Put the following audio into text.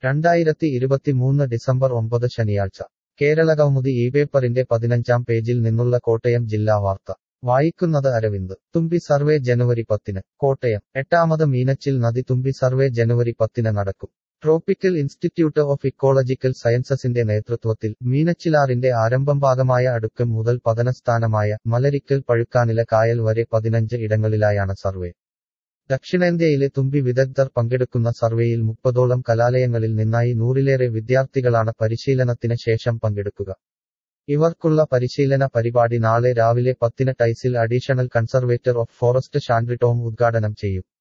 രണ്ടായിരത്തി ഇരുപത്തിമൂന്ന് ഡിസംബർ ഒമ്പത് ശനിയാഴ്ച കേരളകൗമുദി ഈ പേപ്പറിന്റെ പതിനഞ്ചാം പേജിൽ നിന്നുള്ള കോട്ടയം ജില്ലാ വാർത്ത വായിക്കുന്നത് അരവിന്ദ് തുമ്പി സർവേ ജനുവരി പത്തിന് കോട്ടയം എട്ടാമത് മീനച്ചിൽ നദി തുമ്പി സർവേ ജനുവരി പത്തിന് നടക്കും ട്രോപ്പിക്കൽ ഇൻസ്റ്റിറ്റ്യൂട്ട് ഓഫ് ഇക്കോളജിക്കൽ സയൻസസിന്റെ നേതൃത്വത്തിൽ മീനച്ചിലാറിന്റെ ആരംഭം ഭാഗമായ അടുക്കം മുതൽ പതനസ്ഥാനമായ മലരിക്കൽ പഴുക്കാനില കായൽ വരെ പതിനഞ്ച് ഇടങ്ങളിലായാണ് സർവേ ദക്ഷിണേന്ത്യയിലെ തുമ്പി വിദഗ്ധർ പങ്കെടുക്കുന്ന സർവേയിൽ മുപ്പതോളം കലാലയങ്ങളിൽ നിന്നായി നൂറിലേറെ വിദ്യാർത്ഥികളാണ് പരിശീലനത്തിന് ശേഷം പങ്കെടുക്കുക ഇവർക്കുള്ള പരിശീലന പരിപാടി നാളെ രാവിലെ പത്തിന് ടൈസിൽ additional conservator of forest Shandry Tom ഉദ്ഘാടനം ചെയ്യും